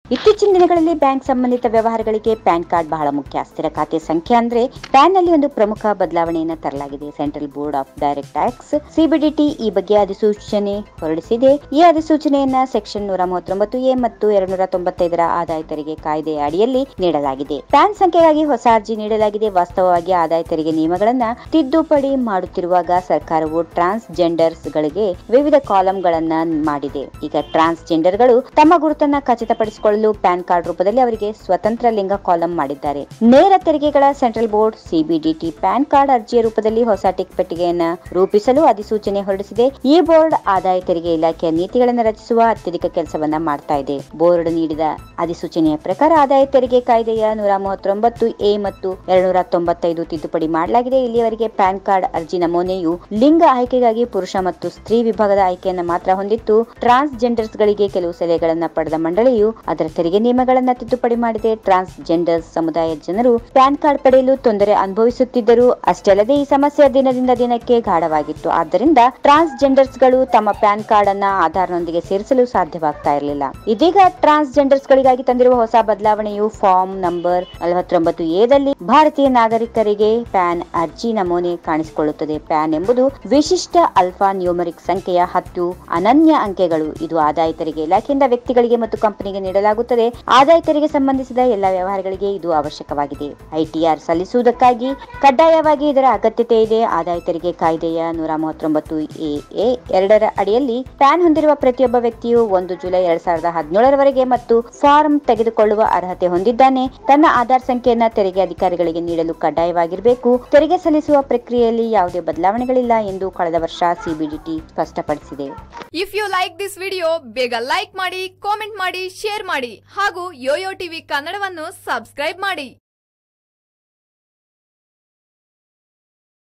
ಇತ್ತೀಚಿನ ದಿನಗಳಲ್ಲಿ ಬ್ಯಾಂಕ್ ಸಂಬಂಧಿತ ವ್ಯವಹಾರಗಳಿಗೆ ಪ್ಯಾನ್ ಕಾರ್ಡ್ ಬಹಳ ಮುಖ್ಯ ಸ್ಥಿರ ಖಾತೆ ಸಂಖ್ಯೆ ಅಂದ್ರೆ ಪ್ಯಾನ್ ನಲ್ಲಿ ಒಂದು ಪ್ರಮುಖ ಬದಲಾವಣೆಯನ್ನು ತರಲಾಗಿದೆ central board of direct tax CBDT ಈ ಬಗ್ಗೆ ಅಧಿಸೂಚನೆ ಹೊರಡಿಸಿದೆ ಈ ಅಧಿಸೂಚನೆಯನ್ನ ಸೆಕ್ಷನ್ ನೂರ ಮೂವತ್ತೊಂಬತ್ತು ಎ ಮತ್ತು ಎರಡ್ನೂರ ತೊಂಬತ್ತೈದರ ಆದಾಯ ತೆರಿಗೆ ಕಾಯ್ದೆಯ ಅಡಿಯಲ್ಲಿ ನೀಡಲಾಗಿದೆ ಪ್ಯಾನ್ ಸಂಖ್ಯೆಗಾಗಿ ಹೊಸ ಅರ್ಜಿ ನೀಡಲಾಗಿದೆ ವಾಸ್ತವವಾಗಿ ಆದಾಯ ತೆರಿಗೆ ನಿಯಮಗಳನ್ನ ತಿದ್ದುಪಡಿ ಮಾಡುತ್ತಿರುವಾಗ ಸರ್ಕಾರವು ಟ್ರಾನ್ಸ್ಜೆಂಡರ್ಸ್ ಗಳಿಗೆ ವಿವಿಧ ಕಾಲಂಗಳನ್ನ ಮಾಡಿದೆ ಈಗ ಟ್ರಾನ್ಸ್ಜೆಂಡರ್ಗಳು ತಮ್ಮ ಗುರುತನ್ನ ಖಚಿತಪಡಿಸಿಕೊಳ್ಳಲು ಪ್ಯಾನ್ ಕಾರ್ಡ್ ರೂಪದಲ್ಲಿ ಅವರಿಗೆ ಸ್ವತಂತ್ರ ಲಿಂಗ ಕಾಲಂ ಮಾಡಿದ್ದಾರೆ ನೇರ ತೆರಿಗೆಗಳ central board CBDT PAN card ಅರ್ಜಿಯ ರೂಪದಲ್ಲಿ ಹೊಸ ಟಿಕ್ ಪೆಟ್ಟಿಗೆಯನ್ನ ರೂಪಿಸಲು ಅಧಿಸೂಚನೆ ಹೊರಡಿಸಿದೆ ಈ ಬೋರ್ಡ್ ಆದಾಯ ತೆರಿಗೆ ಇಲಾಖೆಯ ನೀತಿಗಳನ್ನು ರಚಿಸುವ ಅತ್ಯಧಿಕ ಕೆಲಸವನ್ನ ಮಾಡ್ತಾ ಇದೆ ಬೋರ್ಡ್ ನೀಡಿದ ಅಧಿಸೂಚನೆಯ ಪ್ರಕಾರ ಆದಾಯ ತೆರಿಗೆ ಕಾಯ್ದೆಯ ನೂರ ಮೂವತ್ತೊಂಬತ್ತು ಎ ಮತ್ತು ಎರಡ್ನೂರ ತೊಂಬತ್ತೈದು ತಿದ್ದುಪಡಿ ಮಾಡಲಾಗಿದೆ ಇಲ್ಲಿಯವರೆಗೆ ಪ್ಯಾನ್ ಕಾರ್ಡ್ ಅರ್ಜಿ ನಮೂನೆಯು ಲಿಂಗ ಆಯ್ಕೆಗಾಗಿ ಪುರುಷ ಮತ್ತು ಸ್ತ್ರೀ ವಿಭಾಗದ ಆಯ್ಕೆಯನ್ನ ಮಾತ್ರ ಹೊಂದಿತ್ತು ಟ್ರಾನ್ಸ್ಜೆಂಡರ್ಸ್ ಗಳಿಗೆ ಕೆಲವು ಸಲಹೆಗಳನ್ನ ಪಡೆದ ಮಂಡಳಿಯು ಅದರ ತೆರಿಗೆ ನಿಯಮಗಳನ್ನ ತಿದ್ದುಪಡಿ ಮಾಡಿದೆ ಟ್ರಾನ್ಸ್ಜೆಂಡರ್ಸ್ ಸಮುದಾಯದ ಜನರು ಪ್ಯಾನ್ ಕಾರ್ಡ್ ಪಡೆಯಲು ತೊಂದರೆ ಅನುಭವಿಸುತ್ತಿದ್ದರು ಅಷ್ಟೇ ಅಲ್ಲದೆ ಈ ಸಮಸ್ಯೆ ದಿನದಿಂದ ದಿನಕ್ಕೆ ಗಾಢವಾಗಿತ್ತು ಆದ್ದರಿಂದ ಟ್ರಾನ್ಸ್ಜೆಂಡರ್ಸ್ ಗಳು ತಮ್ಮ ಪ್ಯಾನ್ ಕಾರ್ಡ್ ಅನ್ನ ಆಧಾರ್ನೊಂದಿಗೆ ಸೇರಿಸಲು ಸಾಧ್ಯವಾಗ್ತಾ ಇರಲಿಲ್ಲ ಇದೀಗ ಟ್ರಾನ್ಸ್ಜೆಂಡರ್ಸ್ ಗಳಿಗಾಗಿ ತಂದಿರುವ ಹೊಸ ಬದಲಾವಣೆಯು ಫಾರ್ಮ್ ನಂಬರ್ ನಲವತ್ತೊಂಬತ್ತು ಎದಲ್ಲಿ ಭಾರತೀಯ ನಾಗರಿಕರಿಗೆ ಪ್ಯಾನ್ ಅರ್ಜಿ ನಮೂನೆ ಕಾಣಿಸಿಕೊಳ್ಳುತ್ತದೆ ಪ್ಯಾನ್ ಎಂಬುದು ವಿಶಿಷ್ಟ ಅಲ್ಫಾ ನ್ಯೂಮರಿಕ್ ಸಂಖ್ಯೆಯ ಹತ್ತು ಅನನ್ಯ ಅಂಕೆಗಳು ಇದು ಆದಾಯ ತೆರಿಗೆ ಇಲಾಖೆಯಿಂದ ವ್ಯಕ್ತಿಗಳಿಗೆ ಮತ್ತು ಕಂಪನಿಗೆ ನೀಡಲಾಗುತ್ತದೆ ಆದಾಯ ತೆರಿಗೆ ಸಂಬಂಧಿಸಿದ ಎಲ್ಲ ವ್ಯವಹಾರಗಳಿಗೆ ಇದು ಅವಶ್ಯಕವಾಗಿದೆ ಐಟಿಆರ್ ಸಲ್ಲಿಸುವುದಕ್ಕಾಗಿ ಕಡ್ಡಾಯವಾಗಿ ಇದರ ಅಗತ್ಯತೆ ಇದೆ ಆದಾಯ ತೆರಿಗೆ ಕಾಯ್ದೆಯ ನೂರ ಮೂವತ್ತೊಂಬತ್ತು ಎ ಎ ಎರಡರ ಅಡಿಯಲ್ಲಿ ಪ್ಯಾನ್ ಹೊಂದಿರುವ ಪ್ರತಿಯೊಬ್ಬ ವ್ಯಕ್ತಿಯು ಒಂದು ಜುಲೈ ಎರಡ್ ಸಾವಿರದ ಹದಿನೇಳರವರೆಗೆ ಮತ್ತು ಫಾರ್ಮ್ ತೆಗೆದುಕೊಳ್ಳುವ ಅರ್ಹತೆ ಹೊಂದಿದ್ದಾನೆ ತನ್ನ ಆಧಾರ್ ಸಂಖ್ಯೆಯನ್ನ ತೆರಿಗೆ ಅಧಿಕಾರಿಗಳಿಗೆ ನೀಡಲು ಕಡ್ಡಾಯವಾಗಿರಬೇಕು ತೆರಿಗೆ ಸಲ್ಲಿಸುವ ಪ್ರಕ್ರಿಯೆಯಲ್ಲಿ ಯಾವುದೇ ಬದಲಾವಣೆಗಳಿಲ್ಲ ಎಂದು ಕಳೆದ ವರ್ಷ ಸಿಬಿಡಿಟಿ ಸ್ಪಷ್ಟಪಡಿಸಿದೆ if you like this video ಬೇಗ ಲೈಕ್ ಮಾಡಿ ಕಾಮೆಂಟ್ ಮಾಡಿ ಶೇರ್ ಮಾಡಿ ಹಾಗೂ ಯೋಯೋ ಟಿವಿ ಕನ್ನಡವನ್ನು ಸಬ್ಸ್ಕ್ರೈಬ್ ಮಾಡಿ